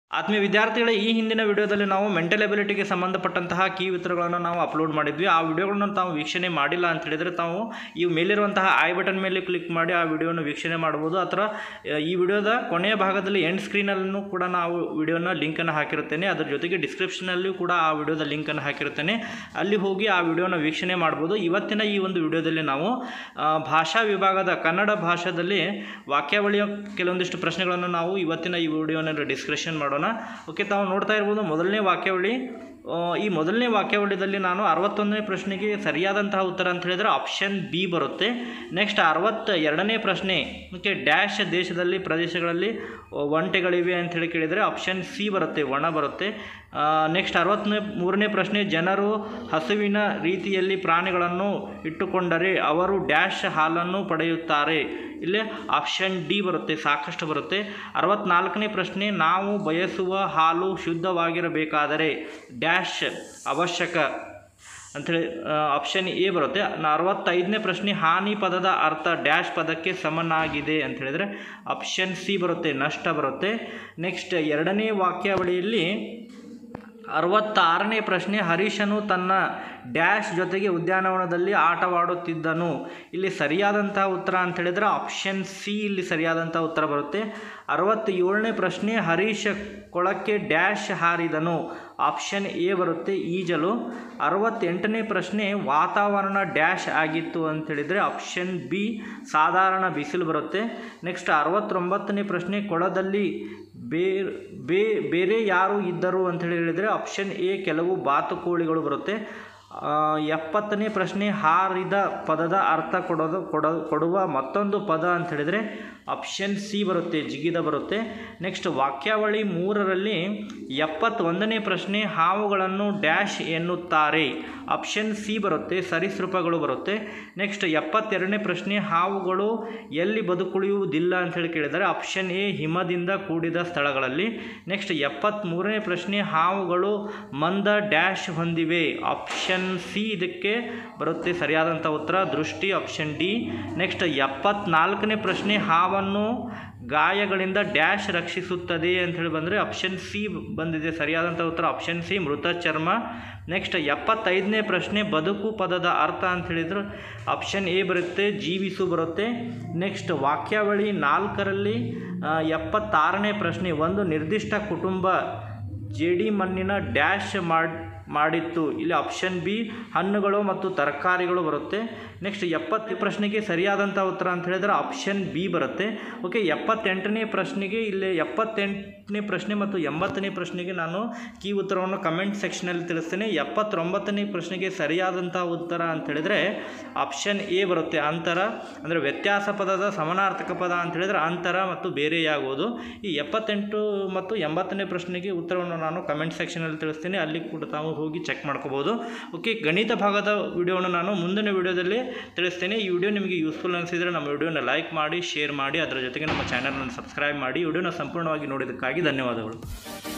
ಆತ್ಮೀಯ ವಿದ್ಯಾರ್ಥಿಗಳೇ ಈ ಹಿಂದಿನ ವಿಡಿಯೋದಲ್ಲಿ ನಾವು ಮೆಂಟಲ್ ಎಬಿಲಿಟಿಗೆ ಸಂಬಂಧಪಟ್ಟಂತಹ ಕೀ ಉತ್ತರಗಳನ್ನು ನಾವು ಅಪ್ಲೋಡ್ ಮಾಡಿದ್ವಿ ಆ ವಿಡಿಯೋಗಳನ್ನು ತಾವು ವೀಕ್ಷಣೆ ಮಾಡಿಲ್ಲ ಅಂತ ಹೇಳಿದರೆ ತಾವು ಈ ಮೇಲಿರುವಂತಹ ಐ ಬಟನ್ ಮೇಲೆ ಕ್ಲಿಕ್ ಮಾಡಿ ಆ ವಿಡಿಯೋನ ವೀಕ್ಷಣೆ ಮಾಡ್ಬೋದು ಅಥವಾ ಅಹ್, ಈ ವಿಡಿಯೋದ ಕೊನೆಯ ಭಾಗದಲ್ಲಿ ಎಂಡ್ ಸ್ಕ್ರೀನಲ್ಲೂ ಕೂಡ ನಾವು ವಿಡಿಯೋನ ಲಿಂಕನ್ನು ಹಾಕಿರುತ್ತೇನೆ ಅದರ ಜೊತೆಗೆ ಡಿಸ್ಕ್ರಿಪ್ಷನಲ್ಲಿಯೂ ಕೂಡ ಆ ವಿಡಿಯೋದ ಲಿಂಕನ್ನು ಹಾಕಿರುತ್ತೇನೆ ಅಲ್ಲಿ ಹೋಗಿ ಆ ವಿಡಿಯೋನ ವೀಕ್ಷಣೆ ಮಾಡ್ಬೋದು ಇವತ್ತಿನ ಈ ಒಂದು ವಿಡಿಯೋದಲ್ಲಿ ನಾವು ಆ, ಭಾಷಾ ವಿಭಾಗದ ಕನ್ನಡ ಭಾಷಾದಲ್ಲಿ ವಾಕ್ಯಾವಳಿಯ ಕೆಲವೊಂದಿಷ್ಟು ಪ್ರಶ್ನೆಗಳನ್ನು ನಾವು ಇವತ್ತಿನ ಈ ವಿಡಿಯೋನಲ್ಲಿ ಡಿಸ್ಕಷನ್ ಮಾಡೋಣ ಓಕೆ ತಾವು ನೋಡ್ತಾ ಇರ್ಬೋದು ಮೊದಲನೇ ವಾಕ್ಯಾವಳಿ ಆ, ಈ ಮೊದಲನೇ ವಾಕ್ಯಾವಳಿಯಲ್ಲಿ ನಾನು ಅರವತ್ತೊಂದನೇ ಪ್ರಶ್ನೆಗೆ ಸರಿಯಾದಂತಹ ಉತ್ತರ ಅಂತ ಹೇಳಿದರೆ ಆಪ್ಷನ್ ಬಿ ಬರುತ್ತೆ ನೆಕ್ಸ್ಟ್ ಅರವತ್ತ ಎರಡನೇ ಪ್ರಶ್ನೆ ಓಕೆ ಡ್ಯಾಶ್ ದೇಶದಲ್ಲಿ ಪ್ರದೇಶಗಳಲ್ಲಿ ಆ, ಒಂಟೆಗಳಿವೆ ಅಂತ ಹೇಳಿ ಕೇಳಿದರೆ ಆಪ್ಷನ್ ಸಿ ಬರುತ್ತೆ ಒಣ ಬರುತ್ತೆ ನೆಕ್ಸ್ಟ್ ಅರವತ್ತನೇ ಮೂರನೇ ಪ್ರಶ್ನೆ ಜನರು ಹಸುವಿನ ರೀತಿಯಲ್ಲಿ ಪ್ರಾಣಿಗಳನ್ನು ಇಟ್ಟುಕೊಂಡರೆ ಅವರು ಡ್ಯಾಶ್ ಹಾಲನ್ನು ಪಡೆಯುತ್ತಾರೆ ಇಲ್ಲಿ ಆಪ್ಷನ್ ಡಿ ಬರುತ್ತೆ ಸಾಕಷ್ಟು ಬರುತ್ತೆ ಅರವತ್ನಾಲ್ಕನೇ ಪ್ರಶ್ನೆ ನಾವು ಬಯಸುವ ಹಾಲು ಶುದ್ಧವಾಗಿರಬೇಕಾದರೆ ಡ್ಯಾಶ್ ಅವಶ್ಯಕ ಅಂಥೇಳಿ ಆಪ್ಷನ್ ಎ ಬರುತ್ತೆ ನ- ಅರವತ್ತೈದನೇ ಪ್ರಶ್ನೆ ಹಾನಿ ಪದದ ಅರ್ಥ ಡ್ಯಾಶ್ ಪದಕ್ಕೆ ಸಮನಾಗಿದೆ ಅಂತ ಹೇಳಿದರೆ ಆಪ್ಷನ್ ಸಿ ಬರುತ್ತೆ ನಷ್ಟ ಬರುತ್ತೆ ನೆಕ್ಸ್ಟ್ ಎರಡನೇ ವಾಕ್ಯಾವಳಿಯಲ್ಲಿ ಅರವತ್ತಾರನೇ ಪ್ರಶ್ನೆ ಹರೀಶನು ತನ್ನ ಡ್ಯಾಶ್ ಜೊತೆಗೆ ಉದ್ಯಾನವನದಲ್ಲಿ ಆಟವಾಡುತ್ತಿದ್ದನು ಇಲ್ಲಿ ಸರಿಯಾದಂತಹ ಉತ್ತರ ಅಂತ ಹೇಳಿದರೆ ಆಪ್ಷನ್ ಸಿ ಇಲ್ಲಿ ಸರಿಯಾದಂಥ ಉತ್ತರ ಬರುತ್ತೆ ಅರವತ್ತೇಳನೇ ಪ್ರಶ್ನೆ ಹರೀಶ ಕೊಳಕ್ಕೆ ಡ್ಯಾಶ್ ಹಾರಿದನು ಆಪ್ಷನ್ ಎ ಬರುತ್ತೆ ಈಜಲು ಅರವತ್ತೆಂಟನೇ ಪ್ರಶ್ನೆ ವಾತಾವರಣ ಡ್ಯಾಶ್ ಆಗಿತ್ತು ಅಂತ ಹೇಳಿದರೆ ಆಪ್ಷನ್ ಬಿ ಸಾಧಾರಣ ಬಿಸಿಲು ಬರುತ್ತೆ ನೆಕ್ಸ್ಟ್ ಅರವತ್ತೊಂಬತ್ತನೇ ಪ್ರಶ್ನೆ ಕೊಳದಲ್ಲಿ ಬೇರೆ ಬೇ ಬೇರೆ ಯಾರು ಇದ್ದರು ಅಂತ ಹೇಳಿ ಹೇಳಿದರೆ ಆಪ್ಷನ್ ಎ ಕೆಲವು ಬಾತುಕೋಳಿಗಳು ಬರುತ್ತೆ ಆ, ಎಪ್ಪತ್ತನೇ ಪ್ರಶ್ನೆ ಹಾರಿದ ಪದದ ಅರ್ಥ ಕೊಡೋದು ಕೊಡ ಕೊಡುವ ಮತ್ತೊಂದು ಪದ ಅಂತ ಹೇಳಿದರೆ ಆಪ್ಷನ್ ಸಿ ಬರುತ್ತೆ ಜಿಗಿದ ಬರುತ್ತೆ ನೆಕ್ಸ್ಟ್ ವಾಕ್ಯಾವಳಿ ಮೂರರಲ್ಲಿ ಎಪ್ಪತ್ತೊಂದನೇ ಪ್ರಶ್ನೆ ಹಾವುಗಳನ್ನು ಡ್ಯಾಶ್ ಎನ್ನುತ್ತಾರೆ ಆಪ್ಷನ್ ಸಿ ಬರುತ್ತೆ ಸರೀಸೃಪಗಳು ಬರುತ್ತೆ ನೆಕ್ಸ್ಟ್ ಎಪ್ಪತ್ತೆರಡನೇ ಪ್ರಶ್ನೆ ಹಾವುಗಳು ಎಲ್ಲಿ ಬದುಕುಳಿಯುವುದಿಲ್ಲ ಅಂತ ಹೇಳಿ ಕೇಳಿದರೆ ಆಪ್ಷನ್ ಎ ಹಿಮದಿಂದ ಕೂಡಿದ ಸ್ಥಳಗಳಲ್ಲಿ ನೆಕ್ಸ್ಟ್ ಎಪ್ಪತ್ತ್ಮೂರನೇ ಪ್ರಶ್ನೆ ಹಾವುಗಳು ಮಂದ ಡ್ಯಾಶ್ ಹೊಂದಿವೆ ಆಪ್ಷನ್ ಸಿ ಇದಕ್ಕೆ ಬರುತ್ತೆ ಸರಿಯಾದಂಥ ಉತ್ತರ ದೃಷ್ಟಿ ಆಪ್ಷನ್ ಡಿ ನೆಕ್ಸ್ಟ್ ಎಪ್ಪತ್ನಾಲ್ಕನೇ ಪ್ರಶ್ನೆ ಹಾವನ್ನು ಗಾಯಗಳಿಂದ ಡ್ಯಾಶ್ ರಕ್ಷಿಸುತ್ತದೆ ಅಂತ ಹೇಳಿ ಬಂದರೆ ಆಪ್ಷನ್ ಸಿ ಬಂದಿದೆ ಸರಿಯಾದಂಥ ಉತ್ತರ ಆಪ್ಷನ್ ಸಿ ಮೃತ ಚರ್ಮ ನೆಕ್ಸ್ಟ್ ಎಪ್ಪತ್ತೈದನೇ ಪ್ರಶ್ನೆ ಬದುಕು ಪದದ ಅರ್ಥ ಅಂತ ಹೇಳಿದ್ರೆ ಆಪ್ಷನ್ ಎ ಬರುತ್ತೆ ಜೀವಿಸು ಬರುತ್ತೆ ನೆಕ್ಸ್ಟ್ ವಾಕ್ಯಾವಳಿ ನಾಲ್ಕರಲ್ಲಿ ಆ, ಎಪ್ಪತ್ತಾರನೇ ಪ್ರಶ್ನೆ ಒಂದು ನಿರ್ದಿಷ್ಟ ಕುಟುಂಬ ಜೇಡಿ ಮಣ್ಣಿನ ಡ್ಯಾಶ್ ಮಾಡ್ ಮಾಡಿತ್ತು ಇಲ್ಲಿ ಆಪ್ಷನ್ ಬಿ ಹಣ್ಣುಗಳು ಮತ್ತು ತರಕಾರಿಗಳು ಬರುತ್ತೆ ನೆಕ್ಸ್ಟ್ ಎಪ್ಪತ್ತು ಪ್ರಶ್ನೆಗೆ ಸರಿಯಾದಂಥ ಉತ್ತರ ಅಂತ ಹೇಳಿದ್ರೆ ಆಪ್ಷನ್ ಬಿ ಬರುತ್ತೆ ಓಕೆ ಎಪ್ಪತ್ತೆಂಟನೇ ಪ್ರಶ್ನೆಗೆ ಇಲ್ಲಿ ಎಪ್ಪತ್ತೆಂಟನೇ ಪ್ರಶ್ನೆ ಮತ್ತು ಎಂಬತ್ತನೇ ಪ್ರಶ್ನೆಗೆ ನಾನು ಕೀ ಉತ್ತರವನ್ನು ಕಮೆಂಟ್ ಸೆಕ್ಷನಲ್ಲಿ ತಿಳಿಸ್ತೇನೆ ಎಪ್ಪತ್ತೊಂಬತ್ತನೇ ಪ್ರಶ್ನೆಗೆ ಸರಿಯಾದಂಥ ಉತ್ತರ ಅಂತ ಹೇಳಿದರೆ ಆಪ್ಷನ್ ಎ ಬರುತ್ತೆ ಅಂತರ ಅಂದರೆ ವ್ಯತ್ಯಾಸ ಪದದ ಸಮಾನಾರ್ಥಕ ಪದ ಅಂತ ಹೇಳಿದರೆ ಅಂತರ ಮತ್ತು ಬೇರೆಯಾಗುವುದು ಈ ಎಪ್ಪತ್ತೆಂಟು ಮತ್ತು ಎಂಬತ್ತನೇ ಪ್ರಶ್ನೆಗೆ ಉತ್ತರವನ್ನು ನಾನು ಕಮೆಂಟ್ ಸೆಕ್ಷನಲ್ಲಿ ತಿಳಿಸ್ತೀನಿ ಅಲ್ಲಿ ಕೂಡ ತಾವು ಹೋಗಿ ಚೆಕ್ ಮಾಡ್ಕೋಬೋದು ಓಕೆ ಗಣಿತ ಭಾಗದ ವಿಡಿಯೋವನ್ನು ನಾನು ಮುಂದಿನ ವಿಡಿಯೋದಲ್ಲಿ ತಿಳಿಸ್ತೇನೆ ಈ ವಿಡಿಯೋ ನಿಮಗೆ ಯೂಸ್ಫುಲ್ ಅನಿಸಿದರೆ ನಮ್ಮ ವಿಡಿಯೋನ ಲೈಕ್ ಮಾಡಿ ಶೇರ್ ಮಾಡಿ ಅದರ ಜೊತೆಗೆ ನಮ್ಮ ಚಾನಲನ್ನು ಸಬ್ಸ್ಕ್ರೈಬ್ ಮಾಡಿ ವಿಡಿಯೋನ ಸಂಪೂರ್ಣವಾಗಿ ನೋಡಿದ್ದಕ್ಕಾಗಿ ಧನ್ಯವಾದಗಳು